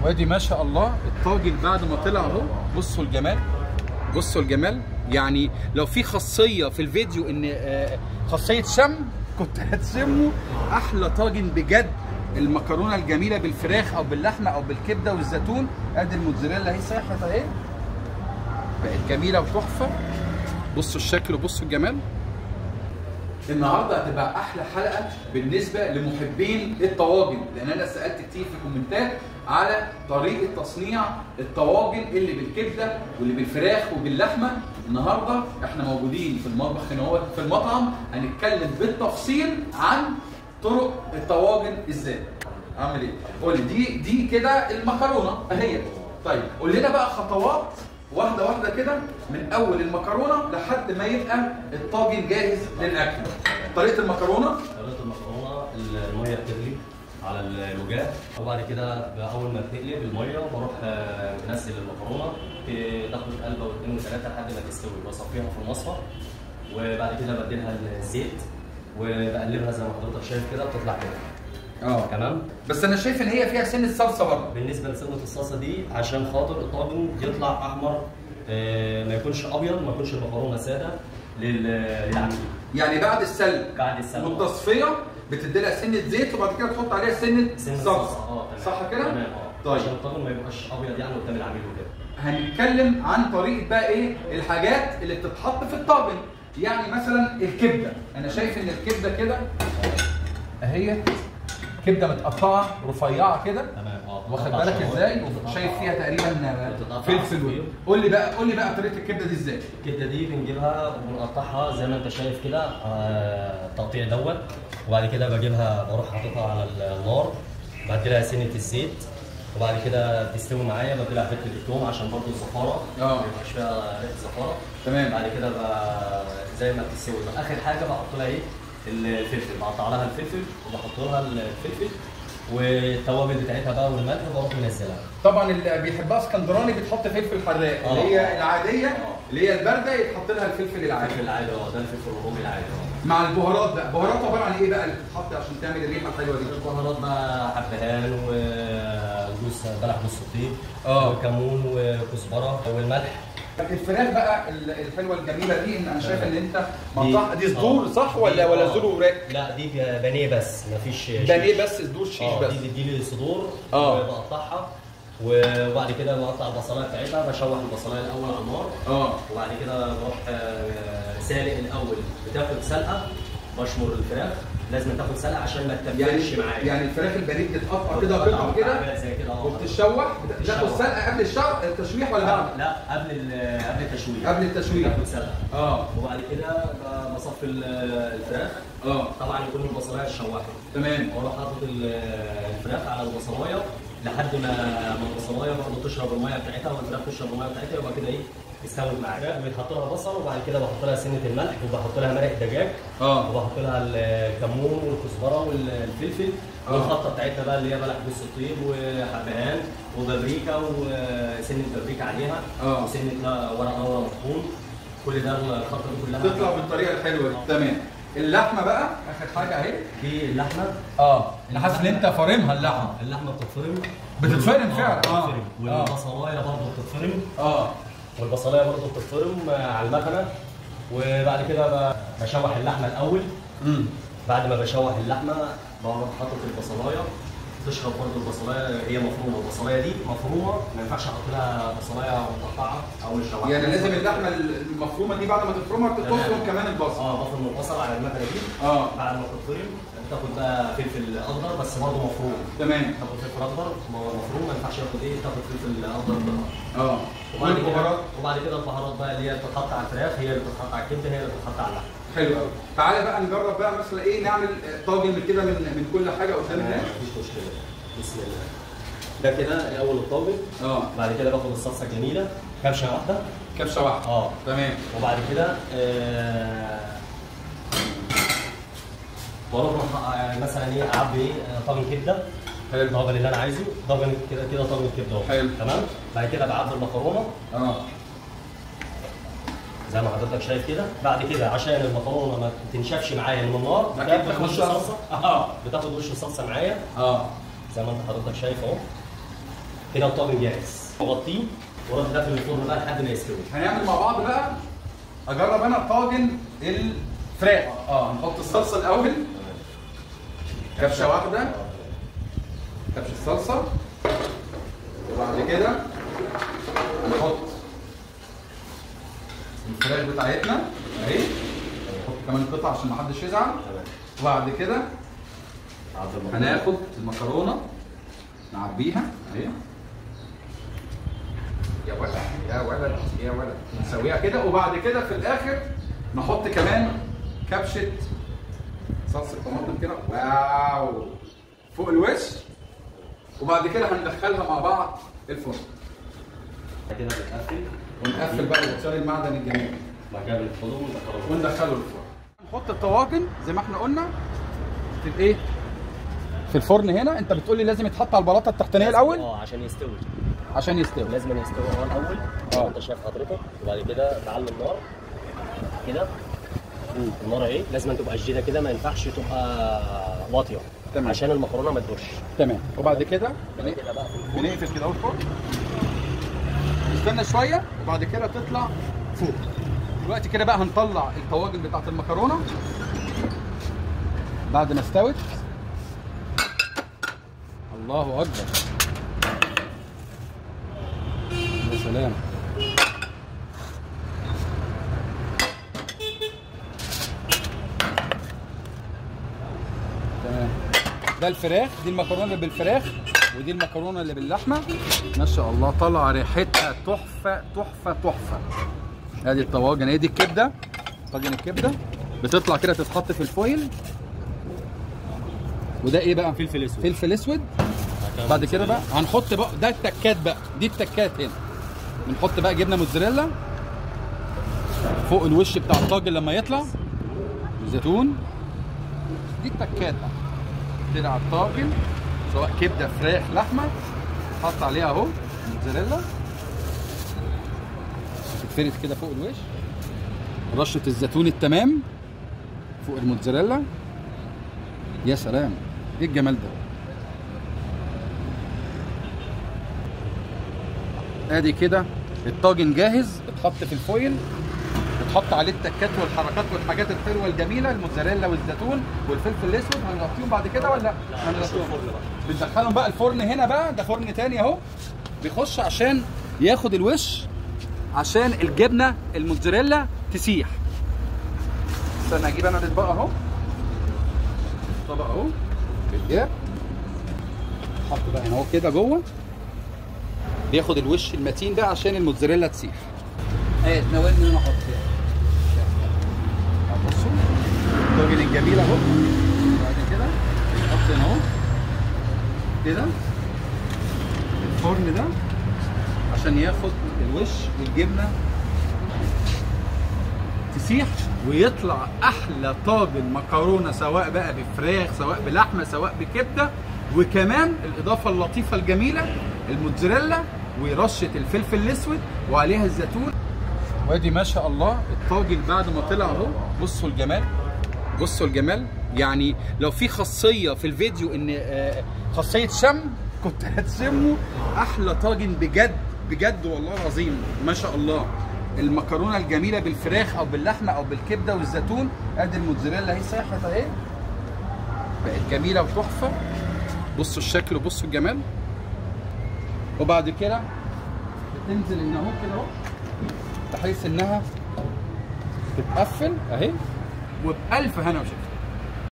وادي ما شاء الله الطاجن بعد ما طلع اهو بصوا الجمال بصوا الجمال يعني لو في خاصيه في الفيديو ان آه، خاصيه شم كنت هتشموا احلى طاجن بجد المكرونه الجميله بالفراخ او باللحمه او بالكبده والزيتون ادي الموتزاريلا اهي ساحت اهي بقت جميله وتحفه بصوا الشكل وبصوا الجمال النهارده هتبقى احلى حلقه بالنسبه لمحبين الطواجن لان انا سالت كتير في الكومنتات على طريقه تصنيع الطواجن اللي بالكبده واللي بالفراخ وباللحمه النهارده احنا موجودين في المطبخ هنا هو في المطعم هنتكلم بالتفصيل عن طرق الطواجن ازاي اعمل ايه قول لي دي دي كده المكرونه اهي طيب قول لنا بقى خطوات واحده واحده كده من اول المكرونه لحد ما يبقى الطاجن جاهز للاكل طريقه المكرونه طريقه المكرونه الميه بتغلي على الوجاه وبعد كده اول ما بتقلب الميه بروح آه، منزل المكرونه ت- تاخد قلبه واثنين وثلاثه لحد ما تستوي بصفيها في المصفى وبعد كده بديلها الزيت وبقلبها زي ما حضرتك شايف كده بتطلع كده اه تمام بس انا شايف ان هي فيها سنه صلصه برضه بالنسبه لسنه الصلصه دي عشان خاطر الطاجن يطلع احمر آه، ما يكونش ابيض ما يكونش المكرونه ساده لل- للعميل يعني بعد السلق بعد السلق والتصفيه بتدي لها سنه زيت وبعد كده تحط عليها سنه سنة صلصه اه تمام صح كده تمام اه طيب. عشان الطاجن ما يبقاش ابيض يعني قدام العميل وكده هنتكلم عن طريقه بقى ايه الحاجات اللي بتتحط في الطاجن يعني مثلا الكبده انا شايف ان الكبده كده اهي كبده متقطعه رفيعه كده تمام اه واخد بتقطع بالك شرايح، ازاي بتتقطع- شايف فيها تقريبا بتتقطع فلفل عصافير. قول لي بقى قول لي بقى طريقه الكبده دي ازاي الكبده دي بنجيبها وبنقطعها زي ما انت شايف كده آه، التقطيع دوت وبعد كده بجيبها بروح حاططها على النار بدي لها سنه الزيت وبعد كده تستوي معايا بدي لها حته الثوم عشان برضه الزفاره اه. ما يبقاش فيها ريحه زفاره تمام. بعد كده بقى زي ما بتستوي اخر حاجه بحط لها ايه الفلفل بقطع لها الفلفل وبحط لها الفلفل والتوابل بتاعتها بقى والملح بروح منزلها طبعا اللي بيحبها اسكندراني بتحط فلفل حراق اه. اللي هي العاديه اه. اللي هي البارده يتحط لها الفلفل العادي الفلفل العادي اه ده الفلفل الرومي العادي اه مع البهارات بقى بهارات عباره عن ايه بقى اللي بتتحط عشان تعمل الريحه الحلوه دي البهارات بقى حبهان وجوز بلح جوز الطيب اه. وكمون وكزبره والملح الفراخ بقى ال- الحلوه الجميله دي ان انا شايف ان انت دي- مقطع دي صدور اه. صح ولا دي- ولا اه. صدور وراك لا دي بانيه بس مفيش شيش. بانيه بس صدور شيش اه بس دي بتديلي صدور اه. وبقطعها وبعد كده بقطع البصلايه بتاعتها بشوح البصلايه الاول على النار اه وبعد كده بروح آه، سالق الاول بتاخد سلقه بشمر الفراخ لازم تاخد سلقه عشان ما يعني تتبلش معايا يعني الفراخ البانيه بتتقطع كده قطع كده عاملة زي كده اه وبتتشوح بت- بتاخد بتتشوح. سلقه قبل الشر التشويح ولا بعد؟ لا قبل ال- قبل التشويح قبل التشويح. تاخد سلقه اه وبعد كده ب- بصفي ال- الفراخ اه طبعا يكون البصلايه اتشوحت تمام واروح حاطط ال- الفراخ على البصلايه لحد ما ما البصلايه برضه تشرب الميه بتاعتها والفراخ تشرب الميه بتاعتها يبقى كده ايه استوت معايا بيتحط لها بصل وبعد كده بحط لها سنه الملح وبحط لها مرق دجاج اه وبحط لها الكمون والكزبره والفلفل آه. والخلطه بتاعتنا بقى اللي هي بلح جوز الطيب وحبهان وبابريكا وسنه بابريكا عليها آه. وسنه لا- ورق لورا مطحون كل ده الخلطه دي كلها تطلع بالطريقه الحلوه دي تمام اللحمه بقى اخر حاجه اهي دي اللحمه اه انا حاسس ان انت فارمها اللحمه اللحمه بتتفرم بتتفرم فعلا، اه آه. بتتفرم آه. والبصلايه برضه بتتفرم اه والبصلايه برضه بتتفرم آه، على المكنه وبعد كده ب- بشوح اللحمه الاول امم بعد ما بشوح اللحمه بروح حاطط البصلايه تشرب برضه البصلايه هي مفرومه البصلايه دي مفرومه ما ينفعش احط لها بصلايه مقطعه او الشوح يعني لازم اللحمه المفرومه دي بعد ما تفرمها تمام. تفرم كمان البصل اه بفرم البصل على المكنه دي اه بعد ما تتفرم تاخد بقى فلفل اخضر بس برضه مفروم تمام تاخد فلفل اخضر مفروم ما ينفعش ياخد ايه تاخد فلفل اخضر بالنهار اه وبعد كده والبهارات وبعد كده البهارات بقى اللي هي بتتحط على الفراخ هي اللي بتتحط على الكبده هي اللي بتتحط على اللحم حلو قوي تعالى بقى نجرب بقى مثلا ايه نعمل طاجن من كده من من كل حاجه قدام الناس مفيش مشكله بسم الله ده كده الاول الطاجن اه بعد كده باخد الصلصه الجميله كبشه واحده كبشه واحده اه تمام وبعد كده آه بروح مح- آه، مثلا ايه اعبي ايه آه، طاجن كبده حلو الطاجن اللي انا عايزه طاجن كده كده طاجن كبده اهو حلو. تمام بعد كده بعبي المكرونه اه زي ما حضرتك شايف كده بعد كده عشان المكرونه ما تنشفش معايا من النار أكيد بتاخد تاخد وش صلصة. صلصه اه بتاخد وش صلصه معايا اه زي ما انت حضرتك شايف اهو كده الطاجن جاهز اغطيه واروح داخل الفرن بقى لحد ما يستوي هنعمل مع بعض بقى اجرب انا طاجن الفراخ اه نحط الصلصه الاول كبشه واحده كبشه الصلصه وبعد كده نحط الفراخ بتاعتنا اهي نحط كمان قطع عشان محدش يزعل تمام وبعد كده عبد المطلوب. هناخد المكرونه نعبيها اهي يا ولد يا ولد يا ولد نسويها كده وبعد كده في الاخر نحط كمان كبشه صلصه طماطم كده واو فوق الوش وبعد كده هندخلها مع بعض الفرن كده بتقفل ونقفل بقى الغطيان المعدن الجميل بعد كده بنفضهم وندخلهم وندخله الفرن نحط الطواجن زي ما احنا قلنا في الايه في الفرن هنا انت بتقول لي لازم يتحط على البلاطه التحتانيه الاول اه عشان يستوي عشان يستوي لازم يستوي هو الاول اه. اه انت شايف حضرتك وبعد كده تعلي النار كده النار اهي لازم تبقى شديده كده ما ينفعش تبقى واطيه تمام. عشان المكرونه ما تدورش تمام وبعد كده بعد كده بقى في الفرن بنقفل كده اهو الفرن نستنى شويه وبعد كده تطلع فوق دلوقتي كده بقى هنطلع الطواجن بتاعت المكرونه بعد ما استوت الله اكبر يا سلام تمام ده الفراخ دي المكرونه اللي بالفراخ ودي المكرونه اللي باللحمه ما شاء الله طالعه ريحتها تحفه تحفه تحفه ادي الطواجن ادي الكبده طاجن الكبده بتطلع كده تتحط في الفويل وده ايه بقى فلفل اسود فلفل اسود بعد كده بقى هنحط بقى ده التكات بقى دي التكات هنا بنحط بقى جبنه موتزاريلا فوق الوش بتاع الطاجن لما يطلع زيتون دي التكات بقى كده على الطاجن سواء كبده فراخ لحمه حط عليها اهو موتزاريلا تتفرد كده فوق الوش رشه الزيتون التمام فوق الموتزاريلا يا سلام ايه الجمال ده ادي كده الطاجن جاهز اتحط في الفويل اتحط عليه التكات والحركات والحاجات الحلوه الجميله الموتزاريلا والزيتون والفلفل الاسود هنغطيهم بعد كده ولا هنغطيهم الفرن بقى بندخلهم بقى الفرن هنا بقى ده فرن تاني اهو بيخش عشان ياخد الوش عشان الجبنه الموتزاريلا تسيح استنى اجيب انا الاطباق اهو طبق اهو بالجاب حط بقى هنا اهو كده جوه بياخد الوش المتين ده عشان الموتزاريلا تسيح ايه تناولني ان انا احط كده بصوا الراجل الجميل اهو بعد كده نحط هنا اهو كده الفرن ده عشان ياخد الوش والجبنه تسيح ويطلع احلى طاجن مكرونه سواء بقى بفراخ سواء بلحمه سواء بكبده وكمان الاضافه اللطيفه الجميله الموتزاريلا ورشه الفلفل الاسود وعليها الزيتون وادي ما شاء الله الطاجن بعد ما طلع اهو بصوا الجمال بصوا الجمال يعني لو في خاصيه في الفيديو ان آه، خاصيه شم كنت هتشمه احلى طاجن بجد بجد والله العظيم ما شاء الله المكرونه الجميله بالفراخ او باللحمه او بالكبده والزيتون ادي الموتزاريلا اهي ساحت اهي بقت جميله وتحفه بصوا الشكل وبصوا الجمال وبعد كده بتنزل هنا اهو كده اهو بحيث انها تتقفل اهي وبألف هنا وشفا